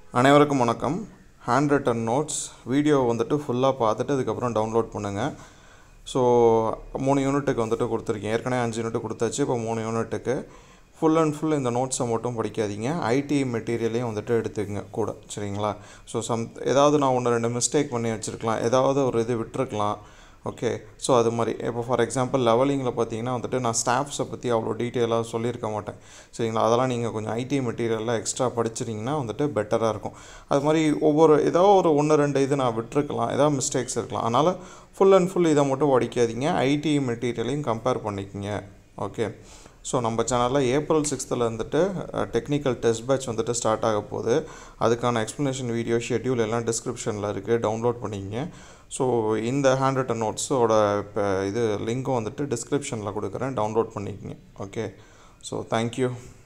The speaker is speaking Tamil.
அனைவருக்கும் வணக்கம் ஹேண்ட் ரிட்டன் நோட்ஸ் வீடியோ வந்துட்டு ஃபுல்லாக பார்த்துட்டு அதுக்கப்புறம் டவுன்லோட் பண்ணுங்கள் ஸோ மூணு யூனிட்டுக்கு வந்துட்டு கொடுத்துருக்கேன் ஏற்கனவே அஞ்சு யூனிட் கொடுத்தாச்சு இப்போ மூணு யூனிட்டுக்கு ஃபுல் அண்ட் ஃபுல் இந்த நோட்ஸை மட்டும் படிக்காதீங்க ஐடி மெட்டீரியலையும் வந்துட்டு எடுத்துக்கங்க கூட சரிங்களா ஸோ சம் ஏதாவது நான் ஒன்று ரெண்டு மிஸ்டேக் பண்ணி வச்சுருக்கலாம் ஏதாவது ஒரு இது விட்டுருக்கலாம் ஓகே ஸோ அது மாதிரி இப்போ ஃபார் எக்ஸாம்பிள் லெவலிங்கில் பார்த்தீங்கன்னா வந்துட்டு நான் ஸ்டாஃப்ஸை பற்றி அவ்வளோ டீட்டெயிலாக சொல்லியிருக்க மாட்டேன் சரிங்களா அதெல்லாம் நீங்கள் கொஞ்சம் ஐடி மெட்டீரியல்லாம் எக்ஸ்ட்ரா படிச்சிட்டிங்கன்னா வந்துட்டு பெட்டராக இருக்கும் அது மாதிரி ஒவ்வொரு ஏதோ ஒரு ஒன்று ரெண்டு இது நான் விட்டுருக்கலாம் ஏதாவது மிஸ்டேக்ஸ் இருக்கலாம் அதனால் ஃபுல் அண்ட் ஃபுல் இதை மட்டும் படிக்காதீங்க ஐடி மெட்டீரியலையும் கம்பேர் பண்ணிக்கங்க ஓகே ஸோ நம்ம சேனலில் ஏப்ரல் சிக்ஸ்த்தில் வந்துட்டு டெக்னிக்கல் டெஸ்ட் பேட்ச் வந்துட்டு ஸ்டார்ட் ஆக போகுது அதுக்கான எக்ஸ்ப்ளனேஷன் வீடியோ ஷெட்யூல் எல்லாம் டிஸ்கிரிப்ஷனில் இருக்குது டவுன்லோட் பண்ணிக்கங்க ஸோ இந்த ஹேண்ட் ரிட்டன் நோட்ஸோட இப்போ இது லிங்க்கும் வந்துட்டு டிஸ்கிரிப்ஷனில் கொடுக்குறேன் டவுன்லோட் பண்ணிக்கங்க ஓகே ஸோ தேங்க்யூ